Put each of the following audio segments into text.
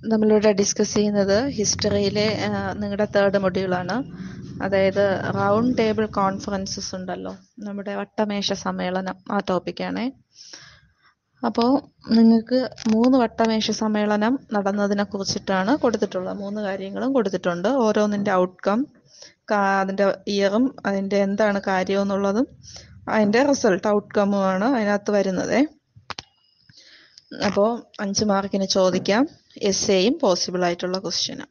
നമ്മളിവിടെ ഡിസ്കസ് ചെയ്യുന്നത് ഹിസ്റ്ററിയിലെ നിങ്ങളുടെ തേർഡ് മൊഡ്യൂളാണ് അതായത് റൗണ്ട് ടേബിൾ കോൺഫറൻസസ് ഉണ്ടല്ലോ നമ്മുടെ വട്ടമേശ സമ്മേളനം ആ ടോപ്പിക്കാണേ അപ്പോൾ നിങ്ങൾക്ക് മൂന്ന് വട്ടമേശ സമ്മേളനം നടന്നതിനെ കുറിച്ചിട്ടാണ് കൊടുത്തിട്ടുള്ളത് മൂന്ന് കാര്യങ്ങളും കൊടുത്തിട്ടുണ്ട് ഓരോന്നിൻ്റെ ഔട്ട്കം അതിൻ്റെ ഇയറും അതിൻ്റെ എന്താണ് കാര്യം എന്നുള്ളതും അതിൻ്റെ റിസൾട്ട് ഔട്ട്കമ്മുമാണ് അതിനകത്ത് വരുന്നത് അപ്പോൾ അഞ്ച് മാർക്കിന് ചോദിക്കാം എസ് എയും പോസിബിൾ ആയിട്ടുള്ള ക്വസ്റ്റ്യനും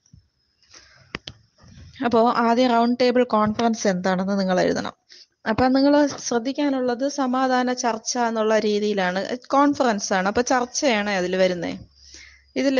അപ്പോൾ ആദ്യം റൗണ്ട് ടേബിൾ കോൺഫറൻസ് എന്താണെന്ന് നിങ്ങൾ എഴുതണം അപ്പം നിങ്ങൾ ശ്രദ്ധിക്കാനുള്ളത് സമാധാന ചർച്ച എന്നുള്ള രീതിയിലാണ് കോൺഫറൻസ് ആണ് അപ്പോൾ ചർച്ചയാണ് അതിൽ വരുന്നത് ഇതിൽ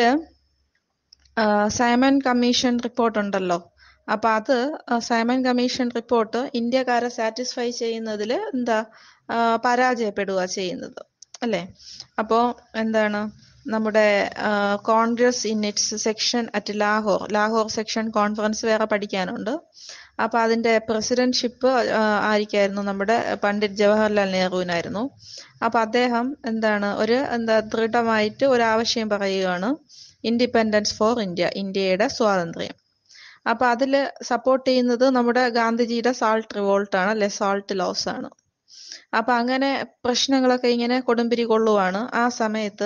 സൈമൺ കമ്മീഷൻ റിപ്പോർട്ട് ഉണ്ടല്ലോ അപ്പൊ അത് സൈമൺ കമ്മീഷൻ റിപ്പോർട്ട് ഇന്ത്യക്കാരെ സാറ്റിസ്ഫൈ ചെയ്യുന്നതിൽ എന്താ പരാജയപ്പെടുക ചെയ്യുന്നത് അല്ലേ അപ്പോൾ എന്താണ് നമ്മുടെ Congress in its session at Lahore Lahore session conference വേറെ പഠിക്കാനുണ്ട് അപ്പൊ അതിന്റെ പ്രസിഡന്റ്ഷിപ്പ് ആയിരിക്കായിരുന്നു നമ്മുടെ പണ്ഡിറ്റ് ജവഹർലാൽ നെഹ്റുവിനായിരുന്നു അപ്പൊ അദ്ദേഹം എന്താണ് ഒരു എന്താ ദൃഢമായിട്ട് ഒരു ആവശ്യം പറയുകയാണ് ഇൻഡിപെൻഡൻസ് ഫോർ ഇന്ത്യ ഇന്ത്യയുടെ സ്വാതന്ത്ര്യം അപ്പൊ അതിൽ സപ്പോർട്ട് ചെയ്യുന്നത് നമ്മുടെ ഗാന്ധിജിയുടെ സാൾട്ട് റിവോൾട്ട് ആണ് അല്ലെ സാൾട്ട് ലോസ് ആണ് അപ്പൊ അങ്ങനെ പ്രശ്നങ്ങളൊക്കെ ഇങ്ങനെ കൊടുമ്പിരി കൊള്ളുവാണ് ആ സമയത്ത്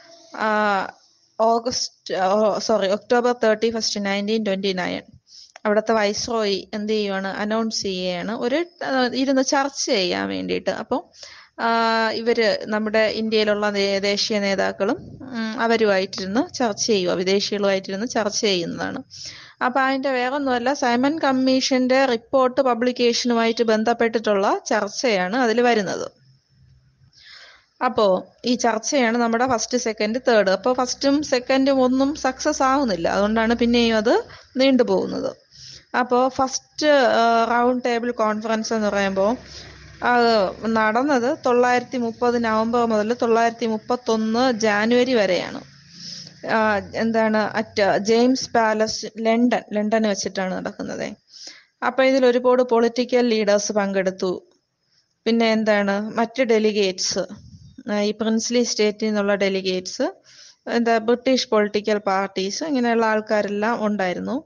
August sorry October thirty first nineteen twenty nine അവിടുത്തെ വൈസ്രോയി എന്ത് ചെയ്യുവാണ് അനൗൺസ് ചെയ്യുകയാണ് ഒരു ഇരുന്ന് ചർച്ച ചെയ്യാൻ വേണ്ടിയിട്ട് അപ്പോൾ ഇവര് നമ്മുടെ ഇന്ത്യയിലുള്ള ദേശീയ നേതാക്കളും അവരുമായിട്ടിരുന്ന് ചർച്ച ചെയ്യുക വിദേശികളുമായിട്ടിരുന്ന് ചർച്ച ചെയ്യുന്നതാണ് അപ്പൊ അതിന്റെ വേറൊന്നുമല്ല സൈമൺ കമ്മീഷന്റെ റിപ്പോർട്ട് പബ്ലിക്കേഷനുമായിട്ട് ബന്ധപ്പെട്ടിട്ടുള്ള ചർച്ചയാണ് അതിൽ വരുന്നത് അപ്പോ ഈ ചർച്ചയാണ് നമ്മുടെ ഫസ്റ്റ് സെക്കൻഡ് തേർഡ് അപ്പോൾ ഫസ്റ്റും സെക്കൻഡും ഒന്നും സക്സസ് ആവുന്നില്ല അതുകൊണ്ടാണ് പിന്നെയും അത് നീണ്ടുപോകുന്നത് അപ്പോൾ ഫസ്റ്റ് റൗണ്ട് ടേബിൾ കോൺഫറൻസ് എന്ന് പറയുമ്പോൾ നടന്നത് തൊള്ളായിരത്തി മുപ്പത് നവംബർ മുതൽ തൊള്ളായിരത്തി മുപ്പത്തൊന്ന് ജാനുവരി വരെയാണ് എന്താണ് at James Palace London London വെച്ചിട്ടാണ് നടക്കുന്നത് അപ്പൊ ഇതിൽ ഒരുപാട് പൊളിറ്റിക്കൽ ലീഡേഴ്സ് പങ്കെടുത്തു പിന്നെ എന്താണ് മറ്റ് ഡെലിഗേറ്റ്സ് ഈ പ്രിൻസ്ലി സ്റ്റേറ്റിൽ നിന്നുള്ള ഡെലിഗേറ്റ്സ് എന്താ ബ്രിട്ടീഷ് പൊളിറ്റിക്കൽ പാർട്ടീസ് ഇങ്ങനെയുള്ള ആൾക്കാരെല്ലാം ഉണ്ടായിരുന്നു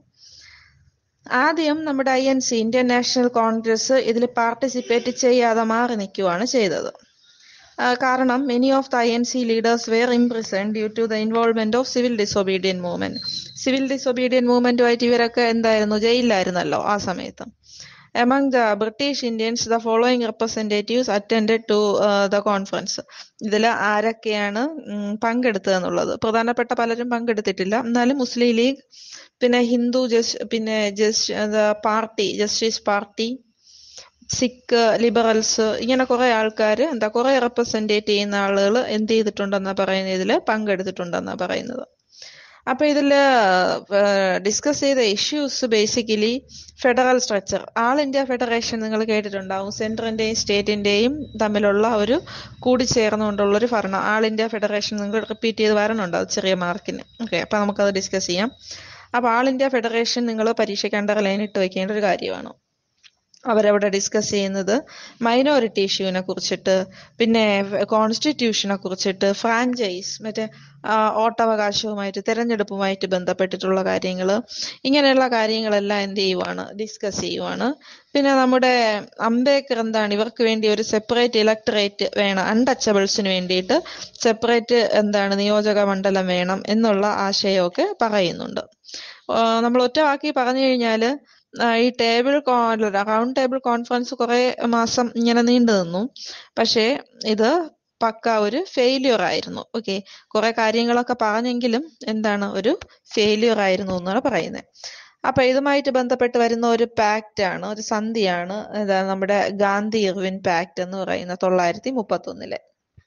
ആദ്യം നമ്മുടെ I N C Indian National Congress ഇതിൽ പാർട്ടിസിപ്പേറ്റ് ചെയ്യാതെ മാറി നിൽക്കുകയാണ് ചെയ്തത് കാരണം many of the I N C leaders were imprison due to the involvement of civil disobedience movement civil disobedience മൂവ്മെന്റുമായിട്ട് ഇവരൊക്കെ എന്തായിരുന്നു ജയിലിലായിരുന്നല്ലോ ആ സമയത്ത് among the British Indians, the following representatives attended to uh, the conference. ഇതിൽ ആരൊക്കെയാണ് പങ്കെടുത്തതെന്നുള്ളത് പ്രധാനപ്പെട്ട പലരും പങ്കെടുത്തിട്ടില്ല എന്നാലും മുസ്ലിം ലീഗ് പിന്നെ ഹിന്ദു ജസ് പിന്നെ jus party justice party Sikh liberals ഇങ്ങനെ കുറെ ആൾക്കാർ എന്താ കുറെ റെപ്രസെന്റേറ്റ് ചെയ്യുന്ന ആളുകൾ എന്ത് ചെയ്തിട്ടുണ്ടെന്നാ പറയുന്നത് ഇതിൽ പങ്കെടുത്തിട്ടുണ്ടെന്നാ പറയുന്നത് അപ്പൊ ഇതിൽ ഡിസ്കസ് ചെയ്ത issues basically federal structure all India federation നിങ്ങൾ കേട്ടിട്ടുണ്ടാവും സെൻട്രലിന്റെയും സ്റ്റേറ്റിന്റെയും തമ്മിലുള്ള ഒരു കൂടിച്ചേർന്നുകൊണ്ടുള്ള ഒരു ഭരണം ആൾ ഇന്ത്യ ഫെഡറേഷൻ നിങ്ങൾ റിപ്പീറ്റ് ചെയ്ത് വരണുണ്ട് അത് ചെറിയ മാർക്കിന് ഓക്കെ അപ്പൊ നമുക്കത് ഡിസ്കസ് ചെയ്യാം അപ്പൊ ആൾ ഇന്ത്യ ഫെഡറേഷൻ നിങ്ങൾ പരീക്ഷയ്ക്ക് അണ്ടർ ലൈൻ ഇട്ട് വെക്കേണ്ട ഒരു കാര്യമാണ് അവരവിടെ ഡിസ്കസ് ചെയ്യുന്നത് മൈനോറിറ്റി ഇഷ്യൂവിനെ കുറിച്ചിട്ട് പിന്നെ കോൺസ്റ്റിറ്റ്യൂഷനെ കുറിച്ചിട്ട് ഫ്രാഞ്ചൈസ് മറ്റേ ഓട്ടവകാശവുമായിട്ട് തെരഞ്ഞെടുപ്പുമായിട്ട് ബന്ധപ്പെട്ടിട്ടുള്ള കാര്യങ്ങൾ ഇങ്ങനെയുള്ള കാര്യങ്ങളെല്ലാം എന്ത് ചെയ്യുവാണ് ഡിസ്കസ് ചെയ്യുവാണ് പിന്നെ നമ്മുടെ അംബേദ്കർ എന്താണ് ഇവർക്ക് വേണ്ടി ഒരു സെപ്പറേറ്റ് ഇലക്ടറേറ്റ് വേണം അൺടച്ചബിൾസിന് വേണ്ടിയിട്ട് സെപ്പറേറ്റ് എന്താണ് നിയോജക മണ്ഡലം വേണം എന്നുള്ള ആശയമൊക്കെ പറയുന്നുണ്ട് നമ്മൾ ഒറ്റ വാക്കി പറഞ്ഞു കഴിഞ്ഞാൽ ഈ ടേബിൾ റൗണ്ട് ടേബിൾ കോൺഫറൻസ് കുറെ മാസം ഇങ്ങനെ നീണ്ടു നിന്നു പക്ഷേ ഇത് പക്ക ഒരു ഫെയില്യൂർ ആയിരുന്നു ഓക്കെ കുറെ കാര്യങ്ങളൊക്കെ പറഞ്ഞെങ്കിലും എന്താണ് ഒരു ഫെയില്യൂർ ആയിരുന്നു എന്നാണ് പറയുന്നത് അപ്പൊ ഇതുമായിട്ട് ബന്ധപ്പെട്ട് വരുന്ന ഒരു പാക്റ്റ് ആണ് ഒരു സന്ധിയാണ് നമ്മുടെ ഗാന്ധി ഇർവിൻ പാക്റ്റ് എന്ന് പറയുന്ന തൊള്ളായിരത്തി മുപ്പത്തി ഒന്നിലെ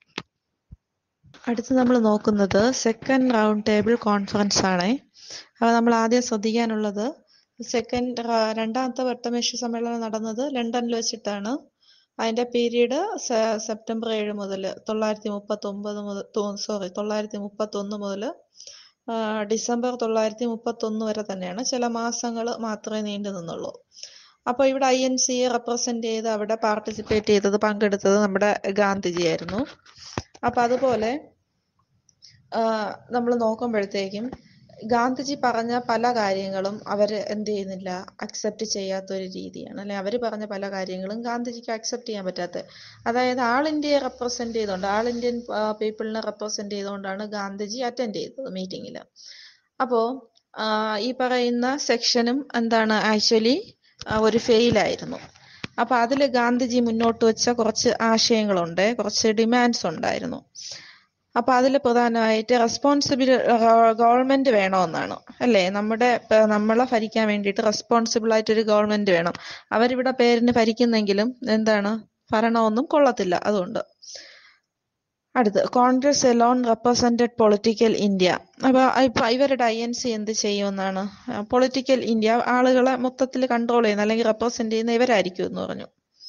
അടുത്ത് നമ്മൾ നോക്കുന്നത് സെക്കൻഡ് റൗണ്ട് ടേബിൾ കോൺഫറൻസ് ആണ് അപ്പൊ നമ്മൾ ആദ്യം ശ്രദ്ധിക്കാനുള്ളത് സെക്കൻഡ് രണ്ടാമത്തെ വട്ടമേശ സമ്മേളനം നടന്നത് ലണ്ടനിൽ വെച്ചിട്ടാണ് അതിന്റെ പീരീഡ് സെപ്റ്റംബർ ഏഴ് മുതൽ തൊള്ളായിരത്തി മുപ്പത്തി ഒമ്പത് മുതൽ സോറി തൊള്ളായിരത്തി മുപ്പത്തി ഒന്ന് മുതൽ ഡിസംബർ തൊള്ളായിരത്തി മുപ്പത്തി ഒന്ന് വരെ തന്നെയാണ് ചില മാസങ്ങൾ മാത്രമേ നീണ്ടു നിന്നുള്ളൂ അപ്പോൾ ഇവിടെ ഐ എൻ സി റെപ്രസെന്റ് ചെയ്ത് അവിടെ പാർട്ടിസിപ്പേറ്റ് ചെയ്തത് പങ്കെടുത്തത് നമ്മുടെ ഗാന്ധിജി ആയിരുന്നു അപ്പൊ അതുപോലെ നമ്മൾ നോക്കുമ്പോഴത്തേക്കും ഗാന്ധിജി പറഞ്ഞ പല കാര്യങ്ങളും അവര് എന്ത് ചെയ്യുന്നില്ല അക്സെപ്റ്റ് ചെയ്യാത്ത ഒരു രീതിയാണ് അല്ലെ അവര് പറഞ്ഞ പല കാര്യങ്ങളും ഗാന്ധിജിക്ക് അക്സെപ്റ്റ് ചെയ്യാൻ പറ്റാത്ത അതായത് ആൾ ഇന്ത്യയെ റെപ്രസെന്റ് ചെയ്തുകൊണ്ട് ആൾ ഇന്ത്യൻ പീപ്പിളിനെ റെപ്രസെന്റ് ചെയ്തുകൊണ്ടാണ് ഗാന്ധിജി അറ്റൻഡ് ചെയ്തത് മീറ്റിംഗിൽ അപ്പോ ആ, ഈ പറയുന്ന സെക്ഷനും എന്താണ് ആക്ച്വലി ഒരു ഫെയിൽ ആയിരുന്നു അപ്പൊ അതിൽ ഗാന്ധിജി മുന്നോട്ട് വെച്ച കുറച്ച് ആശയങ്ങളുണ്ട് കുറച്ച് ഡിമാൻഡ്സ് ഉണ്ടായിരുന്നു അപ്പൊ അതിൽ പ്രധാനമായിട്ട് റെസ്പോൺസിബിൾ ഗവൺമെന്റ് വേണമെന്നാണ് അല്ലേ നമ്മുടെ പ- നമ്മളെ ഭരിക്കാൻ വേണ്ടിയിട്ട് റെസ്പോൺസിബിൾ ആയിട്ട് ഒരു ഗവൺമെന്റ് വേണം അവരിവിടെ പേരിന് ഭരിക്കുന്നെങ്കിലും എന്താണ് ഭരണമൊന്നും കൊള്ളത്തില്ല അതുകൊണ്ട് അടുത്ത് Congress alone represented political India അപ്പൊ ഇപ്പൊ ഇവരുടെ ഐ എൻ സി എന്ത് ചെയ്യുമെന്നാണ് പൊളിറ്റിക്കൽ ഇന്ത്യ ആളുകളെ മൊത്തത്തിൽ കൺട്രോൾ ചെയ്യുന്ന അല്ലെങ്കിൽ റെപ്രസെന്റ് ചെയ്യുന്ന ഇവരായിരിക്കും എന്ന് പറഞ്ഞു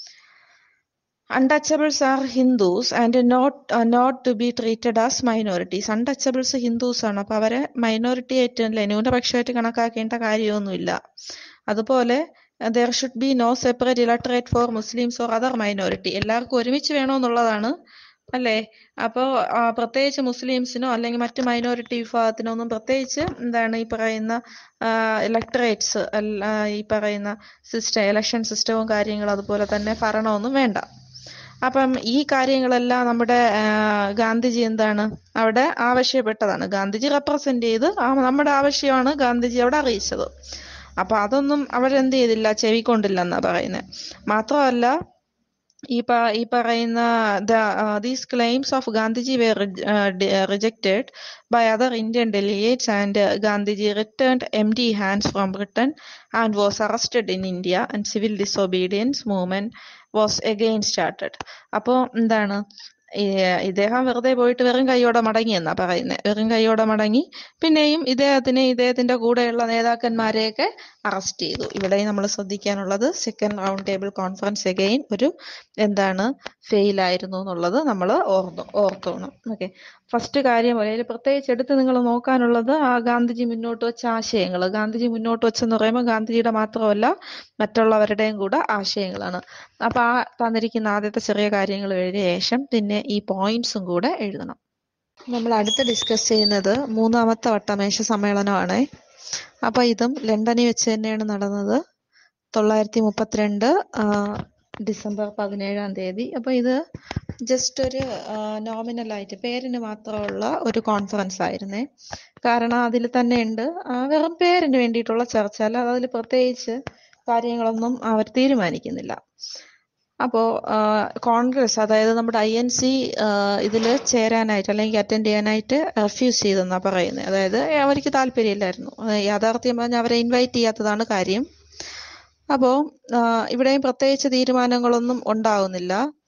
untouchables are Hindus and not not to be treated as minorities untouchables Hindus ആണ് അപ്പൊ അവരെ മൈനോറിറ്റി ആയിട്ട് അല്ലെ ന്യൂനപക്ഷമായിട്ട് കണക്കാക്കേണ്ട കാര്യമൊന്നുമില്ല അതുപോലെ there should be no separate electorate for Muslims or other minority എല്ലാവർക്കും ഒരുമിച്ച് വേണമെന്നുള്ളതാണ് അല്ലേ അപ്പോ ആ, പ്രത്യേകിച്ച് മുസ്ലിംസിനോ അല്ലെങ്കിൽ മറ്റ് മൈനോറിറ്റി വിഭാഗത്തിനോ ഒന്നും പ്രത്യേകിച്ച് എന്താണ് ഈ പറയുന്ന ഇലക്ടറേറ്റ്സ് ഈ പറയുന്ന സിസ്റ്റം ഇലക്ഷൻ സിസ്റ്റവും കാര്യങ്ങളും അതുപോലെ തന്നെ ഭരണമൊന്നും വേണ്ട അപ്പം ഈ കാര്യങ്ങളെല്ലാം നമ്മുടെ ആ, ഗാന്ധിജി എന്താണ് അവിടെ ആവശ്യപ്പെട്ടതാണ് ഗാന്ധിജി റെപ്രസെന്റ് ചെയ്ത് ആ നമ്മുടെ ആവശ്യമാണ് ഗാന്ധിജി അവിടെ അറിയിച്ചത് അപ്പൊ അതൊന്നും അവരെന്ത് ചെയ്തില്ല ചെവിക്കൊണ്ടില്ലെന്നാ പറയുന്നത് മാത്രമല്ല ഈ പ ഈ പറയുന്ന these claims of Gandhiji were rejected by other Indian delegates and Gandhiji returned empty hands from Britain and was arrested in India and civil disobedience movement was again started അപ്പോൾ എന്താണ് ഈ ഇദ്ദേഹം വെറുതെ പോയിട്ട് വെറും കൈയോടെ മടങ്ങി എന്നാ പറയുന്നത് വെറും കൈയോടെ മടങ്ങി പിന്നെയും ഇദ്ദേഹത്തിനെ ഇദ്ദേഹത്തിന്റെ കൂടെയുള്ള നേതാക്കന്മാരെയൊക്കെ അറസ്റ്റ് ചെയ്തു ഇവിടെ നമ്മൾ ശ്രദ്ധിക്കാനുള്ളത് second round table conference again ഒരു എന്താണ് ഫെയിൽ ആയിരുന്നു എന്നുള്ളത് നമ്മൾ ഓർന്നു ഓർത്തോണം ഓക്കെ ഫസ്റ്റ് കാര്യം പോലെ അതിൽ പ്രത്യേകിച്ച് എടുത്ത് നിങ്ങൾ നോക്കാനുള്ളത് ആ ഗാന്ധിജി മുന്നോട്ട് വെച്ച ആശയങ്ങൾ ഗാന്ധിജി മുന്നോട്ട് വെച്ചെന്ന് പറയുമ്പോൾ ഗാന്ധിജിയുടെ മാത്രമല്ല മറ്റുള്ളവരുടെയും കൂടെ ആശയങ്ങളാണ് അപ്പൊ ആ തന്നിരിക്കുന്ന ആദ്യത്തെ ചെറിയ കാര്യങ്ങൾ എഴുതിയ ശേഷം പിന്നെ ഈ പോയിന്റ്സും കൂടെ എഴുതണം നമ്മൾ അടുത്ത് ഡിസ്കസ് ചെയ്യുന്നത് മൂന്നാമത്തെ വട്ടമേശ സമ്മേളനമാണ് അപ്പൊ ഇതും ലണ്ടനിൽ വെച്ച് തന്നെയാണ് നടന്നത് തൊള്ളായിരത്തി മുപ്പത്തിരണ്ട് ആ, ഡിസംബർ പതിനേഴാം തീയതി അപ്പൊ ഇത് ജസ്റ്റ് ഒരു നോമിനൽ ആയിട്ട് പേരിന് മാത്രമുള്ള ഒരു കോൺഫറൻസ് ആയിരുന്നേ കാരണം അതിൽ തന്നെ ഉണ്ട് ആ, വെറും പേരിന് വേണ്ടിയിട്ടുള്ള ചർച്ച അല്ലാതെ അതിൽ പ്രത്യേകിച്ച് കാര്യങ്ങളൊന്നും അവർ തീരുമാനിക്കുന്നില്ല അപ്പോ ആ, കോൺഗ്രസ് അതായത് നമ്മുടെ ഐ എൻ സി ഇതിൽ ചേരാനായിട്ട് അല്ലെങ്കിൽ അറ്റൻഡ് ചെയ്യാനായിട്ട് റെഫ്യൂസ് ചെയ്തെന്നാ പറയുന്നത് അതായത് അവർക്ക് താല്പര്യമില്ലായിരുന്നു ആ, യാഥാർത്ഥ്യം പറഞ്ഞാൽ അവരെ ഇൻവൈറ്റ് ചെയ്യാത്തതാണ് കാര്യം അപ്പോ ആ, ഇവിടെയും പ്രത്യേകിച്ച് തീരുമാനങ്ങളൊന്നും ഉണ്ടാവുന്നില്ല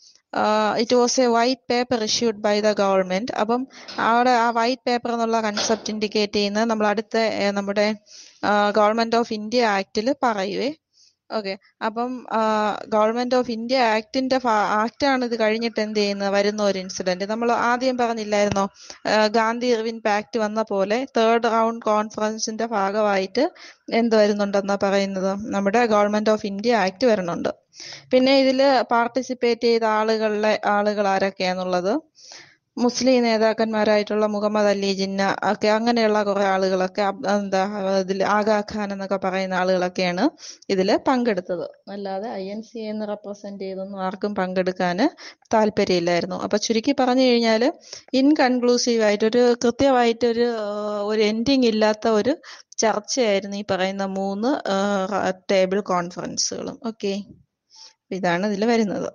it was a white paper issued by the government അപ്പം അവിടെ ആ വൈറ്റ് പേപ്പർ എന്നുള്ള കൺസെപ്റ്റ് ഇൻഡിക്കേറ്റ് ചെയ്യുന്നത് നമ്മൾ അടുത്ത ഏ, നമ്മുടെ ഗവൺമെന്റ് ഓഫ് ഇന്ത്യ ആക്ടിൽ പറയുവേ ഓക്കെ അപ്പം ഗവൺമെന്റ് ഓഫ് ഇന്ത്യ ആക്ടിന്റെ ആക്ട് ആണ് ഇത് കഴിഞ്ഞിട്ട് എന്ത് ചെയ്യുന്നത് വരുന്ന ഒരു ഇൻസിഡന്റ് നമ്മൾ ആദ്യം പറഞ്ഞില്ലായിരുന്നോ ആ, ഗാന്ധി ഇർവിൻ പാക്ട് വന്ന പോലെ തേർഡ് റൗണ്ട് കോൺഫറൻസിന്റെ ഭാഗമായിട്ട് എന്ത് വരുന്നുണ്ടെന്നാ പറയുന്നത് നമ്മുടെ ഗവൺമെന്റ് ഓഫ് ഇന്ത്യ ആക്ട് വരുന്നുണ്ട് പിന്നെ ഇതിൽ പാർട്ടിസിപ്പേറ്റ് ചെയ്ത ആളുകളിലെ ആളുകൾ ആരൊക്കെയാന്നുള്ളത് മുസ്ലിം നേതാക്കന്മാരായിട്ടുള്ള മുഹമ്മദ് അലി ജിന്ന ഒക്കെ അങ്ങനെയുള്ള കുറെ ആളുകളൊക്കെ അബ്- എന്താ ഇതിൽ ആഗാ ഖാൻ എന്നൊക്കെ പറയുന്ന ആളുകളൊക്കെയാണ് ഇതിൽ പങ്കെടുത്തത് അല്ലാതെ ഐ എൻ സി എന്ന് റെപ്രസെന്റ് ചെയ്തൊന്നും ആർക്കും പങ്കെടുക്കാൻ താല്പര്യമില്ലായിരുന്നു അപ്പൊ ചുരുക്കി പറഞ്ഞു കഴിഞ്ഞാൽ ഇൻകൺക്ലൂസീവ് ആയിട്ട് ഒരു കൃത്യമായിട്ടൊരു ആ, ഒരു എൻഡിങ് ഇല്ലാത്ത ഒരു ചർച്ചയായിരുന്നു ഈ പറയുന്ന മൂന്ന് ടേബിൾ കോൺഫറൻസുകളും ഓക്കെ ഇതാണ് ഇതിൽ വരുന്നത്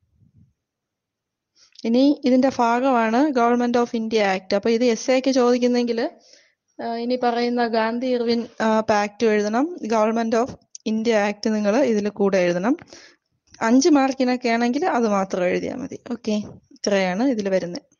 ഇനി ഇതിന്റെ ഭാഗമാണ് ഗവൺമെന്റ് ഓഫ് ഇന്ത്യ ആക്ട് അപ്പൊ ഇത് എസ് എക്ക് ചോദിക്കുന്നെങ്കിൽ ഇനി പറയുന്ന ഗാന്ധി ഇർവിൻ പാക്ട് എഴുതണം ഗവൺമെന്റ് ഓഫ് ഇന്ത്യ ആക്ട് നിങ്ങൾ ഇതിൽ കൂടെ എഴുതണം അഞ്ച് മാർക്കിനൊക്കെ ആണെങ്കിൽ അത് മാത്രം എഴുതിയാൽ മതി ഓക്കെ ഇത്രയാണ് ഇതിൽ വരുന്നത്